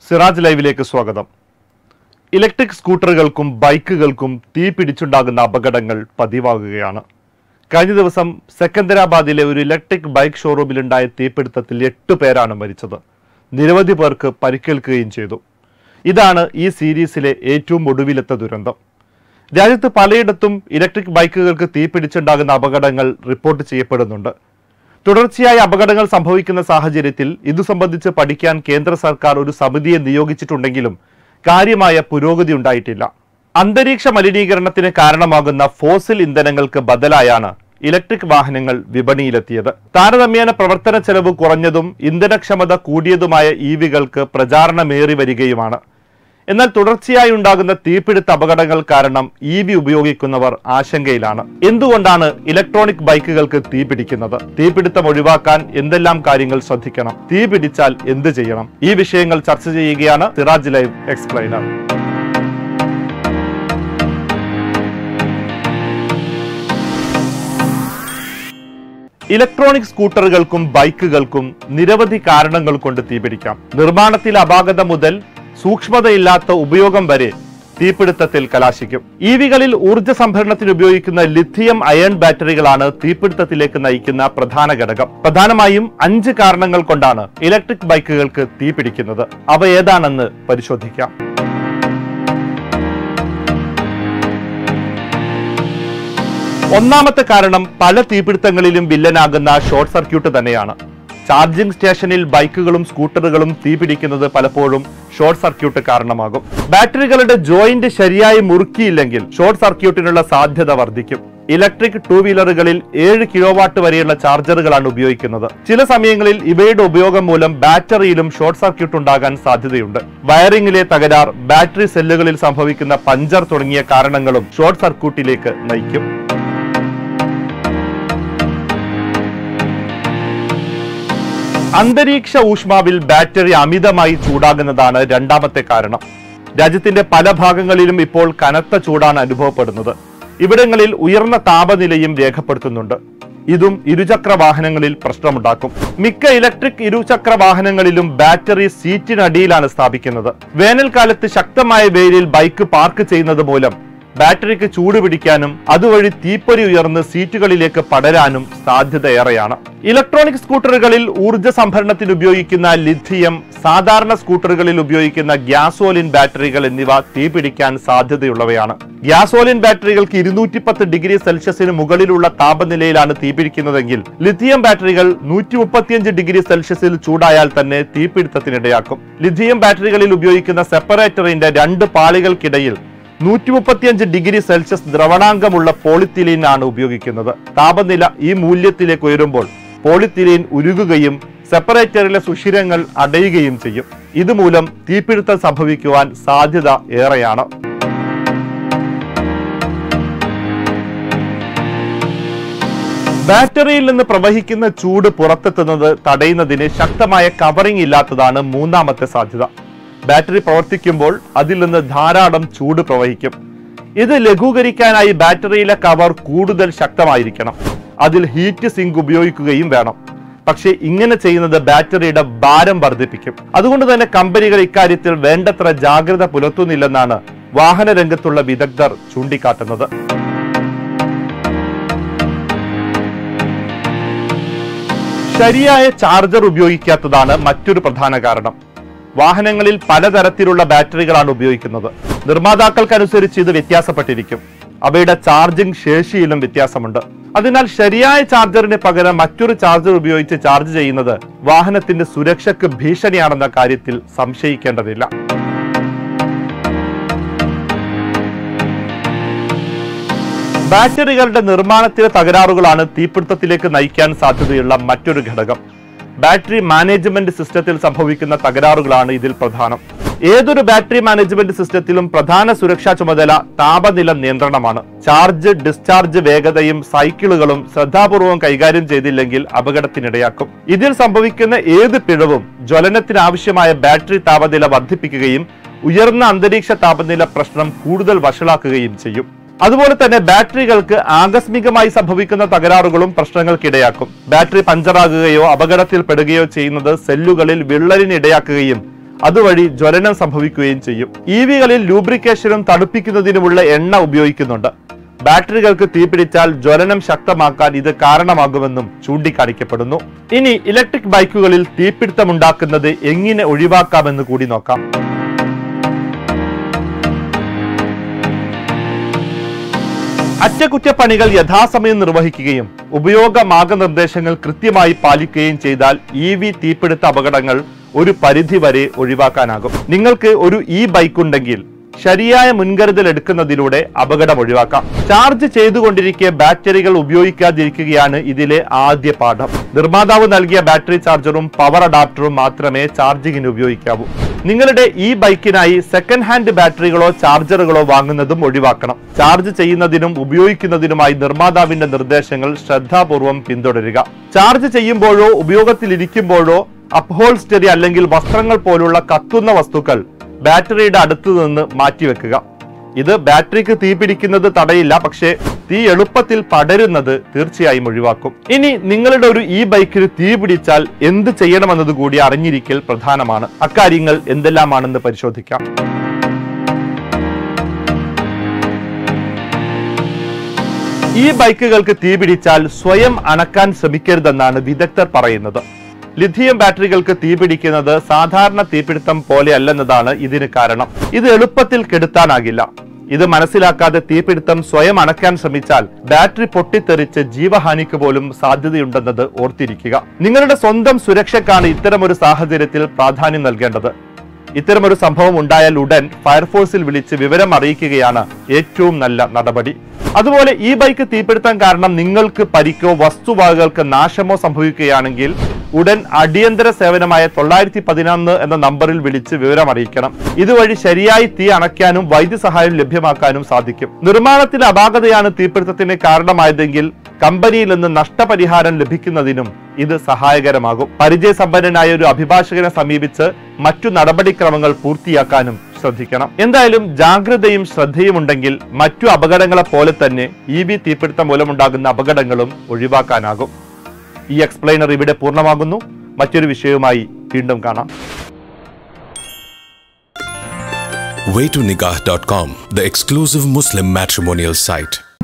സിറാജ് ലൈവിലേക്ക് സ്വാഗതം ഇലക്ട്രിക് സ്കൂട്ടറുകൾക്കും ബൈക്കുകൾക്കും തീ പിടിച്ചുണ്ടാകുന്ന അപകടങ്ങൾ പതിവാകുകയാണ് കഴിഞ്ഞ ദിവസം സെക്കന്ദരാബാദിലെ ഒരു ഇലക്ട്രിക് ബൈക്ക് ഷോറൂമിലുണ്ടായ തീപിടുത്തത്തിൽ എട്ട് പേരാണ് മരിച്ചത് നിരവധി പേർക്ക് പരിക്കേൽക്കുകയും ചെയ്തു ഇതാണ് ഈ സീരീസിലെ ഏറ്റവും ഒടുവിലത്തെ ദുരന്തം രാജ്യത്ത് പലയിടത്തും ഇലക്ട്രിക് ബൈക്കുകൾക്ക് തീ പിടിച്ചുണ്ടാകുന്ന അപകടങ്ങൾ റിപ്പോർട്ട് ചെയ്യപ്പെടുന്നുണ്ട് തുടർച്ചയായ അപകടങ്ങൾ സംഭവിക്കുന്ന സാഹചര്യത്തിൽ ഇതു സംബന്ധിച്ച് പഠിക്കാൻ കേന്ദ്ര സർക്കാർ ഒരു സമിതിയെ നിയോഗിച്ചിട്ടുണ്ടെങ്കിലും കാര്യമായ പുരോഗതി ഉണ്ടായിട്ടില്ല അന്തരീക്ഷ മലിനീകരണത്തിന് കാരണമാകുന്ന ഫോസിൽ ഇന്ധനങ്ങൾക്ക് ബദലായാണ് ഇലക്ട്രിക് വാഹനങ്ങൾ വിപണിയിലെത്തിയത് താരതമ്യേന പ്രവർത്തന ചെലവ് കുറഞ്ഞതും ഇന്ധനക്ഷമത കൂടിയതുമായ ഇവികൾക്ക് പ്രചാരണമേറി വരികയുമാണ് എന്നാൽ തുടർച്ചയായി ഉണ്ടാകുന്ന തീപിടുത്ത അപകടങ്ങൾ കാരണം ഇ വി ഉപയോഗിക്കുന്നവർ ആശങ്കയിലാണ് എന്തുകൊണ്ടാണ് ഇലക്ട്രോണിക് ബൈക്കുകൾക്ക് തീ പിടിക്കുന്നത് തീപിടുത്തം ഒഴിവാക്കാൻ എന്തെല്ലാം കാര്യങ്ങൾ ശ്രദ്ധിക്കണം തീ പിടിച്ചാൽ എന്ത് ചെയ്യണം ഈ വിഷയങ്ങൾ ചർച്ച ചെയ്യുകയാണ് സിറാജ് ലൈവ് എക്സ്പ്ലെയിനർ ഇലക്ട്രോണിക് സ്കൂട്ടറുകൾക്കും ബൈക്കുകൾക്കും നിരവധി കാരണങ്ങൾ കൊണ്ട് തീപിടിക്കാം നിർമ്മാണത്തിൽ അപാകത മുതൽ സൂക്ഷ്മതയില്ലാത്ത ഉപയോഗം വരെ തീപിടുത്തത്തിൽ കലാശിക്കും ഇവികളിൽ ഊർജ്ജ സംഭരണത്തിന് ഉപയോഗിക്കുന്ന ലിഥിയം അയൺ ബാറ്ററികളാണ് തീപിടുത്തത്തിലേക്ക് നയിക്കുന്ന പ്രധാന ഘടകം പ്രധാനമായും അഞ്ച് കാരണങ്ങൾ കൊണ്ടാണ് ഇലക്ട്രിക് ബൈക്കുകൾക്ക് തീ പിടിക്കുന്നത് അവ ഏതാണെന്ന് പരിശോധിക്കാം ഒന്നാമത്തെ കാരണം പല തീപിടുത്തങ്ങളിലും വില്ലനാകുന്ന ഷോർട്ട് സർക്യൂട്ട് തന്നെയാണ് ചാർജിംഗ് സ്റ്റേഷനിൽ ബൈക്കുകളും സ്കൂട്ടറുകളും തീപിടിക്കുന്നത് പലപ്പോഴും ഷോർട്ട് സർക്യൂട്ട് കാരണമാകും ബാറ്ററികളുടെ ജോയിന്റ് ശരിയായി മുറുക്കിയില്ലെങ്കിൽ ഷോർട്ട് സർക്യൂട്ടിനുള്ള സാധ്യത വർദ്ധിക്കും ഇലക്ട്രിക് ടൂ വീലറുകളിൽ ഏഴ് കിലോവാട്ട് വരെയുള്ള ചാർജറുകളാണ് ഉപയോഗിക്കുന്നത് ചില സമയങ്ങളിൽ ഇവയുടെ ഉപയോഗം മൂലം ബാറ്ററിയിലും ഷോർട്ട് സർക്യൂട്ട് ഉണ്ടാകാൻ സാധ്യതയുണ്ട് വയറിംഗിലെ തകരാർ ബാറ്ററി സെല്ലുകളിൽ സംഭവിക്കുന്ന പഞ്ചർ തുടങ്ങിയ കാരണങ്ങളും ഷോർട്ട് സർക്യൂട്ടിലേക്ക് നയിക്കും അന്തരീക്ഷ ഊഷ്മാവിൽ ബാറ്ററി അമിതമായി ചൂടാകുന്നതാണ് രണ്ടാമത്തെ കാരണം രാജ്യത്തിന്റെ പല ഭാഗങ്ങളിലും ഇപ്പോൾ കനത്ത ചൂടാണ് അനുഭവപ്പെടുന്നത് ഇവിടങ്ങളിൽ ഉയർന്ന താപനിലയും രേഖപ്പെടുത്തുന്നുണ്ട് ഇതും ഇരുചക്ര വാഹനങ്ങളിൽ പ്രശ്നമുണ്ടാക്കും മിക്ക ഇലക്ട്രിക് ഇരുചക്ര വാഹനങ്ങളിലും ബാറ്ററി സീറ്റിനടിയിലാണ് സ്ഥാപിക്കുന്നത് വേനൽക്കാലത്ത് ശക്തമായ വെയിലിൽ ബൈക്ക് പാർക്ക് ചെയ്യുന്നത് മൂലം ബാറ്ററിക്ക് ചൂട് പിടിക്കാനും അതുവഴി തീപ്പൊരി ഉയർന്ന് സീറ്റുകളിലേക്ക് പടരാനും സാധ്യതയേറെയാണ് ഇലക്ട്രോണിക് സ്കൂട്ടറുകളിൽ ഊർജ്ജ സംഭരണത്തിന് ഉപയോഗിക്കുന്ന ലിഥിയം സാധാരണ സ്കൂട്ടറുകളിൽ ഉപയോഗിക്കുന്ന ഗ്യാസോലിൻ ബാറ്ററികൾ എന്നിവ തീപിടിക്കാൻ സാധ്യതയുള്ളവയാണ് ഗ്യാസോലിൻ ബാറ്ററികൾക്ക് ഇരുന്നൂറ്റി പത്ത് ഡിഗ്രി സെൽഷ്യസിന് മുകളിലുള്ള താപനിലയിലാണ് തീപിടിക്കുന്നതെങ്കിൽ ലിഥിയം ബാറ്ററികൾ നൂറ്റി മുപ്പത്തിയഞ്ച് ഡിഗ്രി സെൽഷ്യസിൽ ചൂടായാൽ തന്നെ തീപിടുത്തത്തിനിടയാക്കും ലിഥിയം ബാറ്ററികളിൽ ഉപയോഗിക്കുന്ന സെപ്പറേറ്ററിന്റെ രണ്ട് പാളികൾക്കിടയിൽ നൂറ്റി മുപ്പത്തിയഞ്ച് ഡിഗ്രി സെൽഷ്യസ് ദ്രവണാങ്കമുള്ള പോളിത്തിലീൻ ആണ് ഉപയോഗിക്കുന്നത് താപനില ഈ മൂല്യത്തിലേക്ക് ഉയരുമ്പോൾ പോളിത്തിലീൻ ഉരുകുകയും സെപ്പറേറ്ററിലെ സുഷിരങ്ങൾ അടയുകയും ചെയ്യും ഇതുമൂലം തീപിടുത്തം സംഭവിക്കുവാൻ സാധ്യത ഏറെയാണ് ബാറ്ററിയിൽ നിന്ന് പ്രവഹിക്കുന്ന ചൂട് പുറത്തെത്തുന്നത് തടയുന്നതിന് ശക്തമായ കവറിംഗ് ഇല്ലാത്തതാണ് മൂന്നാമത്തെ സാധ്യത ബാറ്ററി പ്രവർത്തിക്കുമ്പോൾ അതിൽ നിന്ന് ധാരാളം ചൂട് പ്രവഹിക്കും ഇത് ലഘൂകരിക്കാനായി ബാറ്ററിയിലെ കവർ കൂടുതൽ ശക്തമായിരിക്കണം അതിൽ ഹീറ്റ് സിങ്ക് ഉപയോഗിക്കുകയും വേണം പക്ഷേ ഇങ്ങനെ ചെയ്യുന്നത് ബാറ്ററിയുടെ ഭാരം വർദ്ധിപ്പിക്കും അതുകൊണ്ട് തന്നെ കമ്പനികൾ ഇക്കാര്യത്തിൽ വേണ്ടത്ര ജാഗ്രത പുലർത്തുന്നില്ലെന്നാണ് വാഹന രംഗത്തുള്ള വിദഗ്ധർ ചൂണ്ടിക്കാട്ടുന്നത് ശരിയായ ചാർജർ ഉപയോഗിക്കാത്തതാണ് മറ്റൊരു പ്രധാന കാരണം വാഹനങ്ങളിൽ പലതരത്തിലുള്ള ബാറ്ററികളാണ് ഉപയോഗിക്കുന്നത് നിർമ്മാതാക്കൾക്കനുസരിച്ച് ഇത് വ്യത്യാസപ്പെട്ടിരിക്കും അവയുടെ ചാർജിംഗ് ശേഷിയിലും വ്യത്യാസമുണ്ട് അതിനാൽ ശരിയായ ചാർജറിന് പകരം മറ്റൊരു ചാർജർ ഉപയോഗിച്ച് ചാർജ് ചെയ്യുന്നത് വാഹനത്തിന്റെ സുരക്ഷയ്ക്ക് ഭീഷണിയാണെന്ന കാര്യത്തിൽ സംശയിക്കേണ്ടതില്ല ബാറ്ററികളുടെ നിർമ്മാണത്തിലെ തകരാറുകളാണ് തീപിടുത്തത്തിലേക്ക് നയിക്കാൻ സാധ്യതയുള്ള മറ്റൊരു ഘടകം ബാറ്ററി മാനേജ്മെന്റ് സിസ്റ്റത്തിൽ സംഭവിക്കുന്ന തകരാറുകളാണ് ഇതിൽ പ്രധാനം ഏതൊരു ബാറ്ററി മാനേജ്മെന്റ് സിസ്റ്റത്തിലും പ്രധാന സുരക്ഷാ ചുമതല താപനില നിയന്ത്രണമാണ് ചാർജ് ഡിസ്ചാർജ് വേഗതയും സൈക്കിളുകളും ശ്രദ്ധാപൂർവം കൈകാര്യം ചെയ്തില്ലെങ്കിൽ അപകടത്തിനിടയാക്കും ഇതിൽ സംഭവിക്കുന്ന ഏത് പിഴവും ജ്വലനത്തിന് ആവശ്യമായ ബാറ്ററി താപനില വർദ്ധിപ്പിക്കുകയും ഉയർന്ന അന്തരീക്ഷ താപനില പ്രശ്നം കൂടുതൽ വഷളാക്കുകയും ചെയ്യും അതുപോലെ തന്നെ ബാറ്ററികൾക്ക് ആകസ്മികമായി സംഭവിക്കുന്ന തകരാറുകളും പ്രശ്നങ്ങൾക്കിടയാക്കും ബാറ്ററി പഞ്ചറാകുകയോ അപകടത്തിൽപ്പെടുകയോ ചെയ്യുന്നത് സെല്ലുകളിൽ വിള്ളലിന് ഇടയാക്കുകയും അതുവഴി ജ്വലനം സംഭവിക്കുകയും ചെയ്യും ഇ വികളിൽ ലൂബ്രിക്കേഷനും തണുപ്പിക്കുന്നതിനുമുള്ള എണ്ണ ഉപയോഗിക്കുന്നുണ്ട് ബാറ്ററികൾക്ക് തീപിടിച്ചാൽ ജ്വലനം ശക്തമാക്കാൻ ഇത് കാരണമാകുമെന്നും ചൂണ്ടിക്കാണിക്കപ്പെടുന്നു ഇനി ഇലക്ട്രിക് ബൈക്കുകളിൽ തീപിടുത്തമുണ്ടാക്കുന്നത് എങ്ങനെ ഒഴിവാക്കാമെന്ന് കൂടി നോക്കാം അറ്റകുറ്റപ്പണികൾ യഥാസമയം നിർവഹിക്കുകയും ഉപയോഗ മാർഗനിർദ്ദേശങ്ങൾ കൃത്യമായി പാലിക്കുകയും ചെയ്താൽ ഇ വി തീപിടുത്ത അപകടങ്ങൾ ഒരു പരിധി വരെ ഒഴിവാക്കാനാകും നിങ്ങൾക്ക് ഒരു ഇ ബൈക്ക് ഉണ്ടെങ്കിൽ ശരിയായ മുൻകരുതൽ എടുക്കുന്നതിലൂടെ അപകടം ഒഴിവാക്കാം ചാർജ് ചെയ്തുകൊണ്ടിരിക്കെ ബാറ്ററികൾ ഉപയോഗിക്കാതിരിക്കുകയാണ് ഇതിലെ ആദ്യ പാഠം നിർമ്മാതാവ് നൽകിയ ബാറ്ററി ചാർജറും പവർ അഡാപ്റ്ററും മാത്രമേ ചാർജിങ്ങിന് ഉപയോഗിക്കാവൂ നിങ്ങളുടെ ഈ ബൈക്കിനായി സെക്കൻഡ് ഹാൻഡ് ബാറ്ററികളോ ചാർജറുകളോ വാങ്ങുന്നതും ഒഴിവാക്കണം ചാർജ് ചെയ്യുന്നതിനും ഉപയോഗിക്കുന്നതിനുമായി നിർമ്മാതാവിന്റെ നിർദ്ദേശങ്ങൾ ശ്രദ്ധാപൂർവം പിന്തുടരുക ചാർജ് ചെയ്യുമ്പോഴോ ഉപയോഗത്തിലിരിക്കുമ്പോഴോ അപ്ഹോൾസ്റ്ററി അല്ലെങ്കിൽ വസ്ത്രങ്ങൾ പോലുള്ള കത്തുന്ന വസ്തുക്കൾ ബാറ്ററിയുടെ അടുത്ത് നിന്ന് മാറ്റിവെക്കുക ഇത് ബാറ്ററിക്ക് തീ പിടിക്കുന്നത് തടയില്ല പക്ഷേ തീ എളുപ്പത്തിൽ പടരുന്നത് തീർച്ചയായും ഒഴിവാക്കും ഇനി നിങ്ങളുടെ ഒരു ഈ ബൈക്കിന് തീ പിടിച്ചാൽ എന്ത് ചെയ്യണമെന്നത് കൂടി അറിഞ്ഞിരിക്കൽ പ്രധാനമാണ് അക്കാര്യങ്ങൾ എന്തെല്ലാമാണെന്ന് പരിശോധിക്കാം ഈ ബൈക്കുകൾക്ക് തീ പിടിച്ചാൽ സ്വയം അണക്കാൻ ശ്രമിക്കരുതെന്നാണ് വിദഗ്ധർ പറയുന്നത് ലിഥിയം ബാറ്ററികൾക്ക് തീപിടിക്കുന്നത് സാധാരണ തീപിടുത്തം പോലെയല്ലെന്നതാണ് ഇതിന് കാരണം ഇത് എളുപ്പത്തിൽ കെടുത്താനാകില്ല ഇത് മനസ്സിലാക്കാതെ തീപിടുത്തം സ്വയം അണക്കാൻ ശ്രമിച്ചാൽ ബാറ്ററി പൊട്ടിത്തെറിച്ച് ജീവഹാനിക്ക് പോലും സാധ്യതയുണ്ടെന്നത് ഓർത്തിരിക്കുക നിങ്ങളുടെ സ്വന്തം സുരക്ഷയ്ക്കാണ് ഇത്തരമൊരു സാഹചര്യത്തിൽ പ്രാധാന്യം നൽകേണ്ടത് ഇത്തരമൊരു സംഭവം ഉണ്ടായാൽ ഉടൻ ഫയർഫോഴ്സിൽ വിളിച്ച് വിവരം അറിയിക്കുകയാണ് ഏറ്റവും നല്ല നടപടി അതുപോലെ ഈ ബൈക്ക് തീപിടുത്തം കാരണം നിങ്ങൾക്ക് പരിക്കോ വസ്തുവകകൾക്ക് നാശമോ സംഭവിക്കുകയാണെങ്കിൽ ഉടൻ അടിയന്തര സേവനമായ തൊള്ളായിരത്തി പതിനൊന്ന് എന്ന നമ്പറിൽ വിളിച്ച് വിവരം അറിയിക്കണം ഇതുവഴി ശരിയായി തീ അണയ്ക്കാനും വൈദ്യസഹായം ലഭ്യമാക്കാനും സാധിക്കും നിർമ്മാണത്തിലെ അപാകതയാണ് തീപിടുത്തത്തിന് കാരണമായതെങ്കിൽ കമ്പനിയിൽ നിന്ന് നഷ്ടപരിഹാരം ലഭിക്കുന്നതിനും ഇത് സഹായകരമാകും പരിചയസമ്പന്നനായ ഒരു അഭിഭാഷകനെ സമീപിച്ച് മറ്റു നടപടിക്രമങ്ങൾ പൂർത്തിയാക്കാനും ശ്രദ്ധിക്കണം എന്തായാലും ജാഗ്രതയും ശ്രദ്ധയും ഉണ്ടെങ്കിൽ മറ്റു അപകടങ്ങളെ പോലെ തന്നെ ഇ ബി തീപിടുത്തം മൂലമുണ്ടാകുന്ന അപകടങ്ങളും ഒഴിവാക്കാനാകും ഈ എക്സ്പ്ലെയിനർ ഇവിടെ പൂർണ്ണമാകുന്നു മറ്റൊരു വിഷയവുമായി വീണ്ടും കാണാം waytonikah.com, the exclusive Muslim matrimonial site.